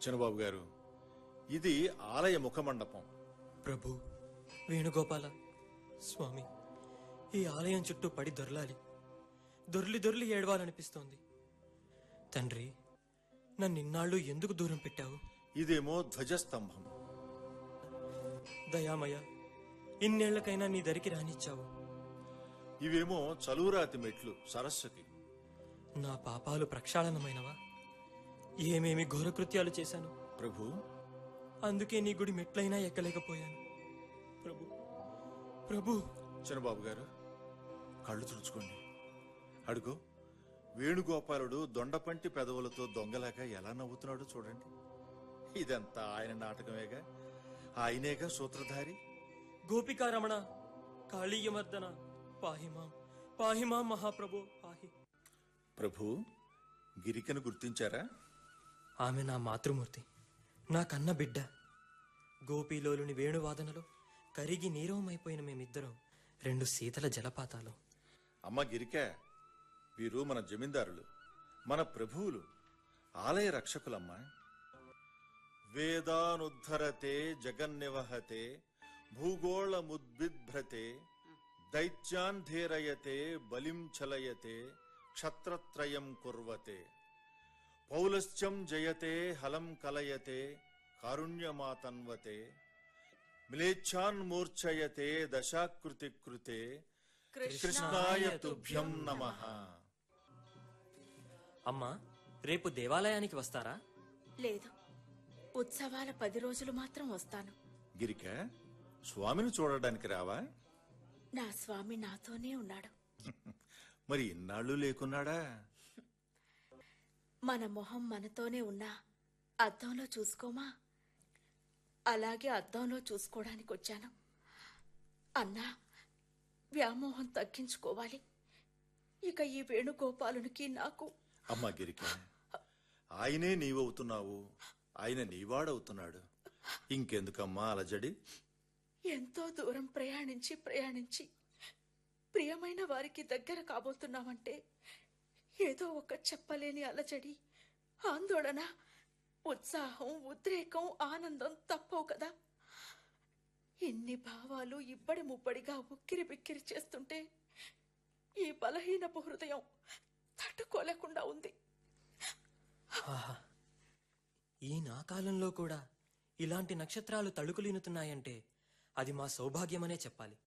చిన్నబాబు గారు ఇది ఆలయ ముఖమండపం ప్రభు వేణుగోపాల స్వామి ఈ ఆలయం చుట్టూ పడి దొరలాలి దొర్లి దొర్లి ఏడవాలనిపిస్తోంది తండ్రి నన్నిన్నాళ్ళు ఎందుకు దూరం పెట్టావు ఇదేమో ధ్వజస్తంభం దయామయ ఇన్నేళ్లకైనా నీ దరికి రానిచ్చావు ఇవేమో చలువురాతి మెట్లు సరస్సుకి నా పాపాలు ప్రక్షాళనమైనవా ఏమేమి ఘోరకృత్యాలు చేశాను ప్రభు అందుకే నీ గుడి మెట్లైనా ఎక్కలేకపోయాను ప్రభు ప్రభు చిన్నబాబు గారు కళ్ళు తుడుచుకోండి అడుగు వేణుగోపాలుడు దొండపంటి పెదవులతో దొంగలాగా ఎలా నవ్వుతున్నాడో చూడండి ఇదంతా ఆయన నాటకమేగా ఆయనేగా సూత్రధారి గోపికారమణ కాళీయమర్దన పాహిమాం పాహిమాం మహాప్రభు పాహి ప్రభు గిరికను గుర్తించారా ఆమె నా మాతృమూర్తి నా కన్న బిడ్డ గోపీలోలుని వేణువాదనలో కరిగి నీరవమైపోయిన మేమిద్దరం రెండు శీతల జలపాతాలు అమ్మ గిరిక వీరు మన జమీందారులు మన ప్రభువులు ఆలయ రక్షకులమ్మా వేదానుద్ధరతే జగన్నివహతే భూగోళముద్బిభ్రతే దైత్యాన్ ధీరయతే బలిం చలయతే క్షత్రత్రయం కుర్వతే పౌలశ్చం జయతే హలం కలయతే కారుణ్యమాతన్వతే మిలేచ్ఛాన్ మూర్ఛయతే దశాకృతి కృతే కృష్ణాయ తుభ్యం నమః అమ్మా రేపు దేవాలయానికి వస్తారా లేదు ఉత్సవాల పది రోజులు మాత్రం వస్తాను గిరిక స్వామిని చూడడానికి రావా నా స్వామి నాతోనే ఉన్నాడు మరి ఇన్నాళ్ళు లేకున్నాడా మన మొహం మనతోనే ఉన్నా అద్దంలో చూసుకోమా అలాగే అద్దంలో చూసుకోవడానికి వచ్చాను అన్నా వ్యామోహం తగ్గించుకోవాలి ఇక ఈ వేణుగోపాలునికి నాకు అమ్మా గిరిక ఆయనే నీవవుతున్నావు ఆయన నీవాడవుతున్నాడు ఇంకెందుకమ్మా అలజడి ఎంతో దూరం ప్రయాణించి ప్రయాణించి ప్రియమైన వారికి దగ్గర కాబోతున్నామంటే ఏదో ఒక చెప్పలేని అలజడి ఆందోళన ఉత్సాహం ఉద్రేకం ఆనందం తప్పవు కదా ఇన్ని భావాలు ఇబ్బడి ముబ్బడిగా ఉక్కిరి బిక్కిరి చేస్తుంటే ఈ బలహీనపు హృదయం తట్టుకోలేకుండా ఉంది ఆహా ఈ నా కాలంలో కూడా ఇలాంటి నక్షత్రాలు తళుకులీనుతున్నాయంటే అది మా సౌభాగ్యమనే చెప్పాలి